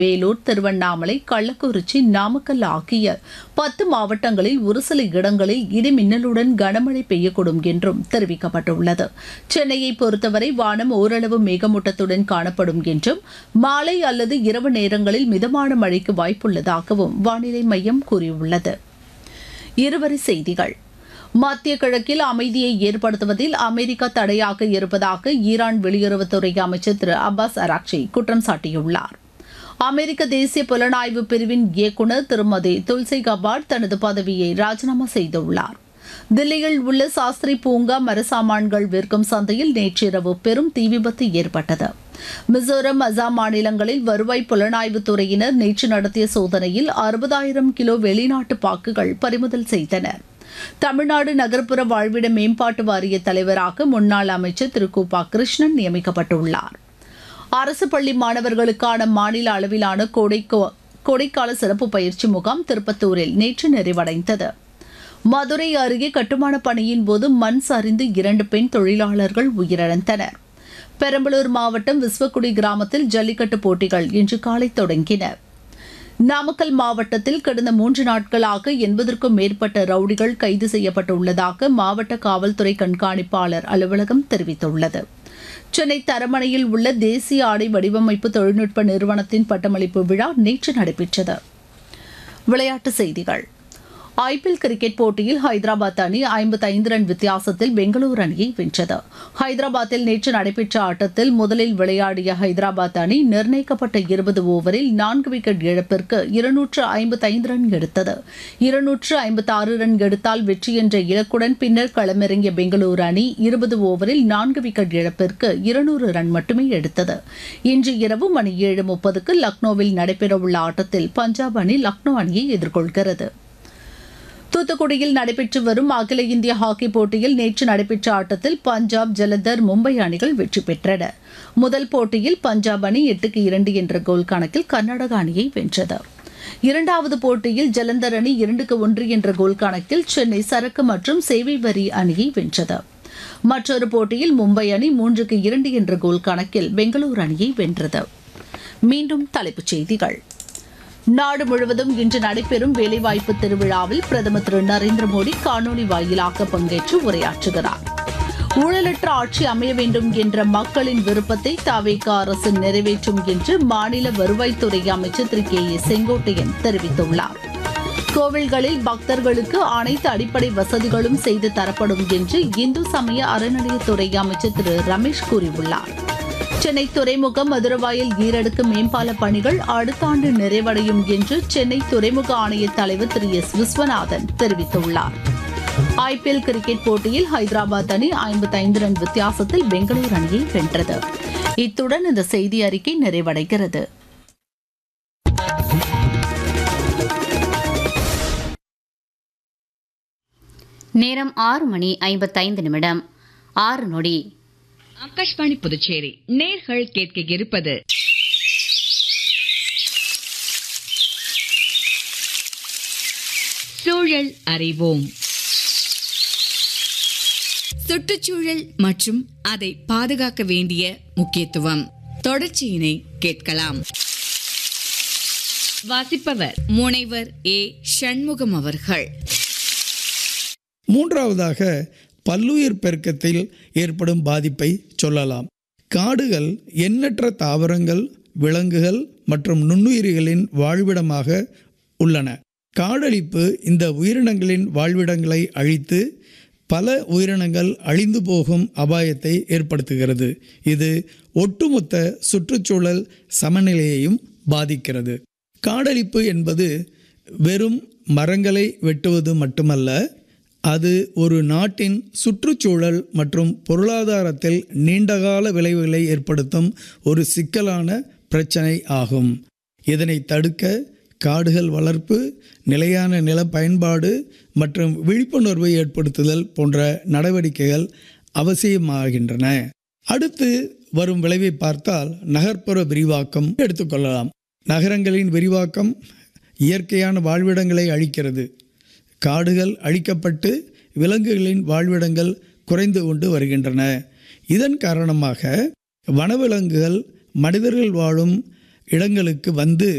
வேலூர் திருவண்ணாமலை கள்ளக்குறிச்சி நாமக்கல் ஆகிய பத்து மாவட்டங்களில் ஒரு சில இடங்களில் இடிமின்னலுடன் கனமழை பெய்யக்கூடும் என்றும் தெரிவிக்கப்பட்டுள்ளது சென்னையை பொறுத்தவரை வானம் ஓரளவு மேகமூட்டத்துடன் காணப்படும் என்றும் மாலை அல்லது இரவு நேரங்களில் மிதமான மழைக்கு வாய்ப்புள்ளதாகவும் வானிலை மையம் கூறியுள்ளது இருவரி செய்திகள் மத்திய கிழக்கில் அமைதியை ஏற்படுத்துவதில் அமெரிக்கா தடையாக இருப்பதாக ஈரான் வெளியுறவுத்துறை அமைச்சர் திரு அப்பாஸ் அராக்சி குற்றம் சாட்டியுள்ளார் அமெரிக்க தேசிய புலனாய்வு பிரிவின் இயக்குநர் திருமதி துல்சி கபாட் தனது பதவியை ராஜினாமா செய்துள்ளார் தில்லியில் உள்ள சாஸ்திரி பூங்கா மரசாமான்கள் விற்கும் சந்தையில் நேற்றிரவு பெரும் தீ விபத்து ஏற்பட்டது மிசோரம் அசாம் மாநிலங்களில் வருவாய் புலனாய்வு துறையினர் நேற்று நடத்திய சோதனையில் அறுபதாயிரம் கிலோ வெளிநாட்டு பாக்குகள் பறிமுதல் செய்தனர் தமிழ்நாடு நகர்ப்புற வாழ்விட மேம்பாட்டு வாரிய தலைவராக முன்னாள் அமைச்சர் திரு கூபா கிருஷ்ணன் நியமிக்கப்பட்டுள்ளார் அரசு பள்ளி மாணவர்களுக்கான மாநில அளவிலான கோடைக்கோ கோடைக்கால சிறப்பு பயிற்சி முகாம் திருப்பத்தூரில் நேற்று நிறைவடைந்தது மதுரை அருகே கட்டுமான பணியின் போது மண் சரிந்து இரண்டு பெண் தொழிலாளர்கள் உயிரிழந்தனர் பெரம்பலூர் மாவட்டம் விஸ்வக்குடி கிராமத்தில் ஜல்லிக்கட்டு போட்டிகள் இன்று காலை தொடங்கின நாமக்கல் மாவட்டத்தில் கடந்த மூன்று நாட்களாக எண்பதற்கும் மேற்பட்ட ரவுடிகள் கைது செய்யப்பட்டுள்ளதாக மாவட்ட காவல்துறை கண்காணிப்பாளர் அலுவலகம் தெரிவித்துள்ளது சென்னை தரமணையில் உள்ள தேசிய ஆடை வடிவமைப்பு தொழில்நுட்ப நிறுவனத்தின் பட்டமளிப்பு விழா நேற்று நடைபெற்றது விளையாட்டுச் செய்திகள் ஐபிஎல் கிரிக்கெட் போட்டியில் ஹைதராபாத் அணி ஐம்பத்தைந்து ரன் வித்தியாசத்தில் பெங்களூரு அணியை வென்றது ஹைதராபாத்தில் நேற்று நடைபெற்ற ஆட்டத்தில் முதலில் விளையாடிய ஹைதராபாத் அணி நிர்ணயிக்கப்பட்ட இருபது ஓவரில் நான்கு விக்கெட் இழப்பிற்கு இருநூற்று ஐம்பத்தைந்து ரன் எடுத்தது இருநூற்று ஐம்பத்தாறு ரன் எடுத்தால் வெற்றி என்ற இலக்குடன் பின்னர் களமிறங்கிய பெங்களூரு அணி இருபது ஓவரில் நான்கு விக்கெட் இழப்பிற்கு இருநூறு ரன் மட்டுமே எடுத்தது இன்று இரவு மணி ஏழு முப்பதுக்கு லக்னோவில் நடைபெறவுள்ள ஆட்டத்தில் பஞ்சாப் அணி லக்னோ அணியை எதிர்கொள்கிறது தூத்துக்குடியில் நடைபெற்று வரும் அகில இந்திய ஹாக்கி போட்டியில் நேற்று நடைபெற்ற ஆட்டத்தில் பஞ்சாப் ஜலந்தர் மும்பை அணிகள் வெற்றி பெற்றன முதல் போட்டியில் பஞ்சாப் அணி எட்டுக்கு இரண்டு என்ற கோல் கணக்கில் கர்நாடக அணியை வென்றது இரண்டாவது போட்டியில் ஜலந்தர் அணி இரண்டுக்கு ஒன்று என்ற கோல் கணக்கில் சென்னை சரக்கு மற்றும் சேவை வரி அணியை வென்றது மற்றொரு போட்டியில் மும்பை அணி மூன்றுக்கு இரண்டு என்ற கோல் கணக்கில் பெங்களூரு அணியை வென்றது மீண்டும் தலைப்புச் செய்திகள் நாடு முழுவதும் இன்று நடைபெறும் வேலைவாய்ப்பு திருவிழாவில் பிரதமர் திரு நரேந்திர மோடி காணொலி வாயிலாக பங்கேற்று உரையாற்றுகிறார் ஊழலற்ற ஆட்சி அமைய வேண்டும் என்ற மக்களின் விருப்பத்தை தாவேக அரசு நிறைவேற்றும் என்று மாநில வருவாய்த்துறை அமைச்சர் திரு கே ஏ செங்கோட்டையன் தெரிவித்துள்ளார் கோவில்களில் பக்தர்களுக்கு அனைத்து அடிப்படை வசதிகளும் செய்து தரப்படும் என்று இந்து சமய அறநிலையத்துறை அமைச்சர் திரு ரமேஷ் கூறியுள்ளார் சென்னை துறைமுகம் மதுரவாயல் ஈரடுக்கு மேம்பால பணிகள் அடுத்த ஆண்டு நிறைவடையும் என்று சென்னை துறைமுக ஆணைய தலைவர் திரு எஸ் விஸ்வநாதன் தெரிவித்துள்ளார் ஐபிஎல் கிரிக்கெட் போட்டியில் ஹைதராபாத் அணி ஐம்பத்தைந்து ரன் வித்தியாசத்தில் பெங்களூரு அணியை வென்றது இத்துடன் இந்த செய்தி அறிக்கை நிறைவடைகிறது நேரம் ஆறு மணி ஐம்பத்தைந்து நிமிடம் ஆறு நொடி ஆகாஷ்வாணி புதுச்சேரி நேர்கள் கேட்க இருப்பது சூழல் அறிவோம் சுற்றுச்சூழல் மற்றும் அதை பாதுகாக்க வேண்டிய முக்கியத்துவம் தொடர்ச்சியினை கேட்கலாம் வாசிப்பவர் முனைவர் ஏ சண்முகம் அவர்கள் மூன்றாவதாக பல்லுயிர் பெருக்கத்தில் ஏற்படும் பாதிப்பை சொல்லலாம் காடுகள் எண்ணற்ற தாவரங்கள் விலங்குகள் மற்றும் நுண்ணுயிரிகளின் வாழ்விடமாக உள்ளன காடழிப்பு இந்த உயிரினங்களின் வாழ்விடங்களை அழித்து பல உயிரினங்கள் அழிந்து போகும் அபாயத்தை ஏற்படுத்துகிறது இது ஒட்டுமொத்த சுற்றுச்சூழல் சமநிலையையும் பாதிக்கிறது காடழிப்பு என்பது வெறும் மரங்களை வெட்டுவது மட்டுமல்ல அது ஒரு நாட்டின் சுற்றுச்சூழல் மற்றும் பொருளாதாரத்தில் நீண்டகால விளைவுகளை ஏற்படுத்தும் ஒரு சிக்கலான பிரச்சனை ஆகும் இதனை தடுக்க காடுகள் வளர்ப்பு நிலையான நில பயன்பாடு மற்றும் விழிப்புணர்வை ஏற்படுத்துதல் போன்ற நடவடிக்கைகள் அவசியமாகின்றன அடுத்து வரும் விளைவை பார்த்தால் நகர்ப்புற விரிவாக்கம் எடுத்துக்கொள்ளலாம் நகரங்களின் விரிவாக்கம் இயற்கையான வாழ்விடங்களை அழிக்கிறது காடுகள் அழிக்கப்பட்டு விலங்குகளின் வாழ்விடங்கள் குறைந்து கொண்டு வருகின்றன இதன் காரணமாக வனவிலங்குகள் மனிதர்கள் வாழும் இடங்களுக்கு வந்து